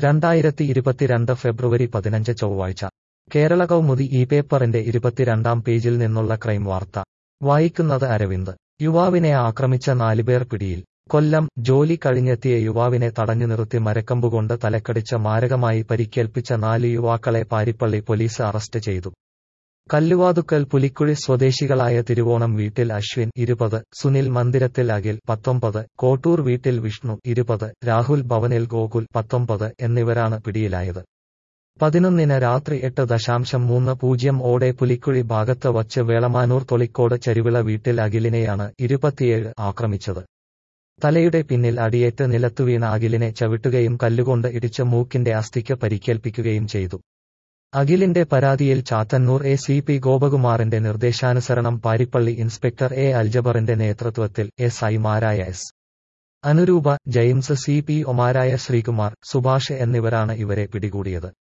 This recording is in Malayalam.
രണ്ടായിരത്തി ഇരുപത്തിരണ്ട് ഫെബ്രുവരി പതിനഞ്ച് ചൊവ്വാഴ്ച കേരള കൗമുദി ഈ പേപ്പറിന്റെ ഇരുപത്തിരണ്ടാം പേജിൽ നിന്നുള്ള ക്രൈം വാർത്ത വായിക്കുന്നത് അരവിന്ദ് യുവാവിനെ ആക്രമിച്ച നാലുപേർ പിടിയിൽ കൊല്ലം ജോലി കഴിഞ്ഞെത്തിയ യുവാവിനെ തടഞ്ഞു നിർത്തി മരക്കമ്പുകൊണ്ട് തലക്കടിച്ച മാരകമായി പരിക്കേൽപ്പിച്ച നാല് യുവാക്കളെ പാരിപ്പള്ളി പോലീസ് അറസ്റ്റ് ചെയ്തു കല്ലുവാതുക്കൽ പുലിക്കുഴി സ്വദേശികളായ തിരുവോണം വീട്ടിൽ അശ്വിൻ ഇരുപത് സുനിൽ മന്ദിരത്തിൽ അഖിൽ പത്തൊമ്പത് കോട്ടൂർ വീട്ടിൽ വിഷ്ണു ഇരുപത് രാഹുൽ ഭവനിൽ ഗോകുൽ പത്തൊമ്പത് എന്നിവരാണ് പിടിയിലായത് പതിനൊന്നിന് രാത്രി എട്ട് ദശാംശം മൂന്ന് പൂജ്യം ഓടെ പുലിക്കുഴി ഭാഗത്ത് വച്ച് വേളമാനൂർ തൊളിക്കോട് ചരിവിള വീട്ടിൽ അഖിലിനെയാണ് ഇരുപത്തിയേഴ് ആക്രമിച്ചത് തലയുടെ പിന്നിൽ അടിയേറ്റ് നിലത്തുവീണ അഖിലിനെ ചവിട്ടുകയും കല്ലുകൊണ്ട് ഇടിച്ച് മൂക്കിന്റെ അസ്ഥിക്ക് പരിക്കേൽപ്പിക്കുകയും ചെയ്തു അഖിലിന്റെ പരാതിയിൽ ചാത്തന്നൂർ എ സി പി ഗോപകുമാറിന്റെ നിർദ്ദേശാനുസരണം പാരിപ്പള്ളി ഇൻസ്പെക്ടർ എ അൽജബറിന്റെ നേതൃത്വത്തിൽ എസ് ഐമാരായ S Anuroopa James C P ഒമാരായ ശ്രീകുമാർ സുഭാഷ് എന്നിവരാണ് ഇവരെ പിടികൂടിയത്